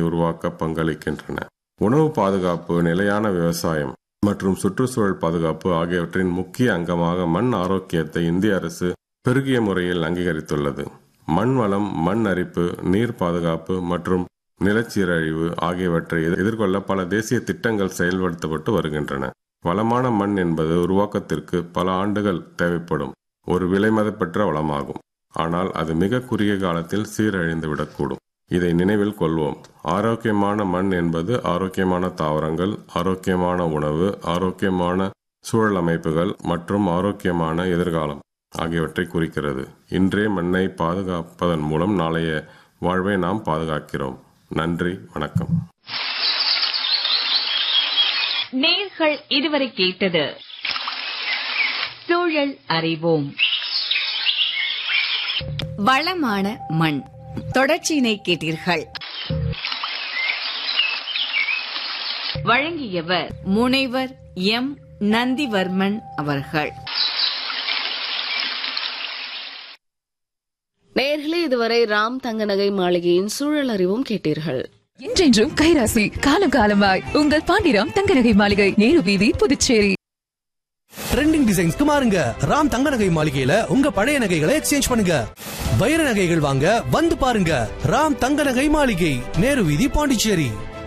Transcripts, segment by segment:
உருவாக்க பங்களிக்கின்றன உணவு பாதுகாப்பு நிலையான விவசாயம் மற்றும் சுற்றுச்சூழல் பாதுகாப்பு ஆகியவற்றின் முக்கிய அங்கமாக மண் ஆரோக்கியத்தை இந்திய அரசு பெருகிய முறையில் அங்கீகரித்துள்ளது மண் வளம் மண் அரிப்பு நீர் பாதுகாப்பு மற்றும் நிலச்சீரழிவு ஆகியவற்றை எதிர்கொள்ள பல தேசிய திட்டங்கள் செயல்படுத்தப்பட்டு வருகின்றன வளமான மண் என்பது உருவாக்கத்திற்கு பல ஆண்டுகள் தேவைப்படும் ஒரு விலைமதிப்பற்ற வளமாகும் ஆனால் அது மிக குறுகிய காலத்தில் சீரழிந்து விடக்கூடும் இதை நினைவில் கொள்வோம் ஆரோக்கியமான மண் என்பது ஆரோக்கியமான தாவரங்கள் ஆரோக்கியமான உணவு ஆரோக்கியமான சூழல் அமைப்புகள் மற்றும் ஆரோக்கியமான எதிர்காலம் ஆகியவற்றை குறிக்கிறது இன்றே மண்ணை பாதுகாப்பதன் மூலம் நாளைய வாழ்வை நாம் பாதுகாக்கிறோம் நன்றி வணக்கம் நேர்கள் இதுவரை கேட்டது சூழல் அறிவோம் வளமான மண் தொடர்ச்சியினை கேட்டீர்கள் வழங்கியவர் முனைவர் எம் நந்திவர்மன் அவர்கள் நேர்களே இதுவரை ராம் தங்கநகை மாளிகையின் சூழல் அறிவும் கேட்டீர்கள் என்றென்றும் கைராசி காலம் காலமாய் உங்கள் பாண்டிராம் தங்கநகை மாளிகை நேரு வீதி புதுச்சேரி ட்ரெண்டிங் டிசைன்ஸ்க்கு மாறுங்க ராம் தங்க நகை மாளிகையில உங்க பழைய நகைகளை எக்ஸ்சேஞ்ச் பண்ணுங்க வைர நகைகள் வாங்க வந்து பாருங்க ராம் தங்க நகை மாளிகை நேரு வீதி பாண்டிச்சேரி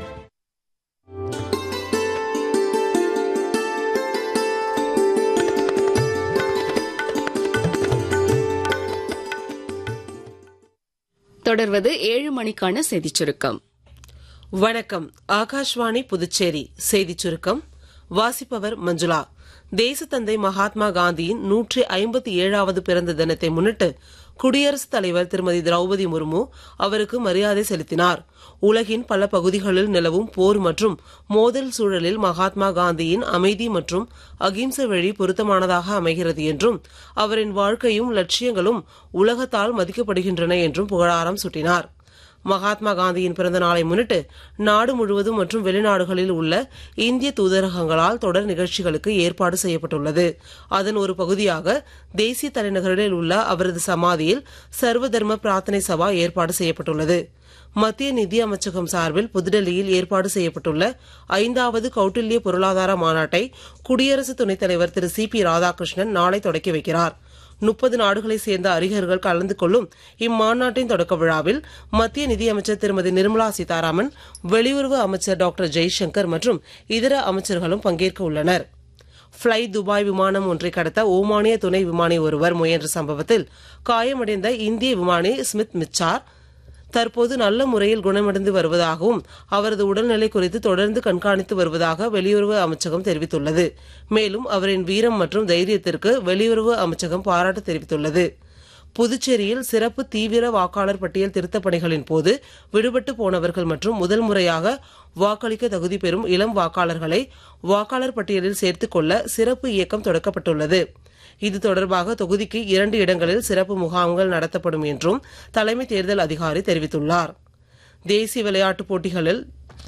தொடர்வது ஏழு மணிக்கான செய்திச் சுருக்கம் வணக்கம் ஆகாஷ்வாணி புதுச்சேரி செய்திச் சுருக்கம் வாசிப்பவர் மஞ்சுளா தேசத்தந்தை மகாத்மா காந்தியின் நூற்றி ஐம்பத்தி ஏழாவது பிறந்த தினத்தை முன்னிட்டு குடியரசுத் தலைவர் திருமதி திரௌபதி முர்மு அவருக்கு மரியாதை செலுத்தினார் உலகின் பல பகுதிகளில் நிலவும் போர் மற்றும் மோதல் சூழலில் மகாத்மா காந்தியின் அமைதி மற்றும் அகிம்சை வழி பொருத்தமானதாக அமைகிறது என்றும் அவரின் வாழ்க்கையும் லட்சியங்களும் உலகத்தால் மதிக்கப்படுகின்றன என்றும் புகழாரம் சூட்டினார் மகாத்மா காந்தியின் பிறந்த நாளை முன்னிட்டு நாடு முழுவதும் மற்றும் வெளிநாடுகளில் உள்ள இந்திய தூதரகங்களால் தொடர் நிகழ்ச்சிகளுக்கு ஏற்பாடு செய்யப்பட்டுள்ளது அதன் ஒரு பகுதியாக தேசிய தலைநகரில் உள்ள அவரது சமாதியில் சர்வ தர்ம பிரார்த்தனை சபா ஏற்பாடு செய்யப்பட்டுள்ளது மத்திய நிதி அமைச்சகம் சார்பில் புதுடெல்லியில் ஏற்பாடு செய்யப்பட்டுள்ள ஐந்தாவது கௌட்டில்ய பொருளாதார மாநாட்டை குடியரசு துணைத் தலைவர் திரு சி பி ராதாகிருஷ்ணன் நாளை தொடக்கி வைக்கிறார் முப்பது நாடுகளைச் சேர்ந்த அறிஞர்கள் கலந்து கொள்ளும் இம்மாநாட்டின் தொடக்க விழாவில் மத்திய நிதியமைச்சர் திருமதி நிர்மலா சீதாராமன் வெளியுறவு அமைச்சர் டாக்டர் ஜெய்சங்கர் மற்றும் இதர அமைச்சர்களும் பங்கேற்க உள்ளனர் ஃப்ளை துபாய் விமானம் ஒன்றை கடத்த ஓமானிய துணை விமானி ஒருவர் முயன்ற சம்பவத்தில் காயமடைந்த இந்திய விமானி ஸ்மித் மிச்சார் தற்போது நல்ல முறையில் குணமடைந்து வருவதாகவும் அவரது உடல்நிலை குறித்து தொடர்ந்து கண்காணித்து வருவதாக வெளியுறவு அமைச்சகம் தெரிவித்துள்ளது மேலும் அவரின் வீரம் மற்றும் தைரியத்திற்கு வெளியுறவு அமைச்சகம் பாராட்டு தெரிவித்துள்ளது புதுச்சேரியில் சிறப்பு தீவிர வாக்காளர் பட்டியல் திருத்தப் பணிகளின் போது விடுபட்டு போனவர்கள் மற்றும் முதல் முறையாக வாக்களிக்க தகுதி பெறும் இளம் வாக்காளர்களை வாக்காளர் பட்டியலில் சேர்த்துக் கொள்ள சிறப்பு இயக்கம் தொடக்கப்பட்டுள்ளது இது தொடர்பாக தொகுதிக்கு இரண்டு இடங்களில் சிறப்பு முகாம்கள் நடத்தப்படும் என்றும் தலைமை தேர்தல் அதிகாரி தெரிவித்துள்ளார் தேசிய விளையாட்டுப் போட்டிகளில்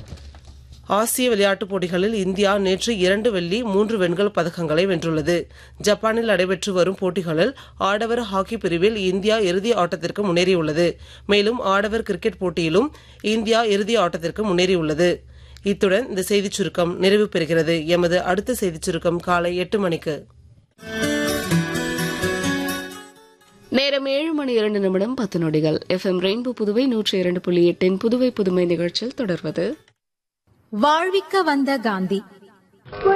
ஆசிய விளையாட்டுப் போட்டிகளில் இந்தியா நேற்று இரண்டு வெள்ளி மூன்று வெண்கல பதக்கங்களை வென்றுள்ளது ஜப்பானில் நடைபெற்று வரும் போட்டிகளில் ஆடவர் ஹாக்கி பிரிவில் இந்தியா இறுதி ஆட்டத்திற்கு முன்னேறியுள்ளது மேலும் ஆடவர் கிரிக்கெட் போட்டியிலும் இந்தியா இறுதி ஆட்டத்திற்கு முன்னேறியுள்ளது இத்துடன் இந்த செய்திச் சுருக்கம் நிறைவு பெறுகிறது எமது அடுத்த செய்திச் சுருக்கம் காலை எட்டு மணிக்கு நேரம் ஏழு மணி இரண்டு நிமிடம் பத்து நொடிகள் எஃப்எம் ரெயின்போ புதுவை நூற்றி இரண்டு புள்ளி எட்டின் புதுவை புதுமை நிகழ்ச்சியில் தொடர்வது வாழ்விக்க வந்த காந்தி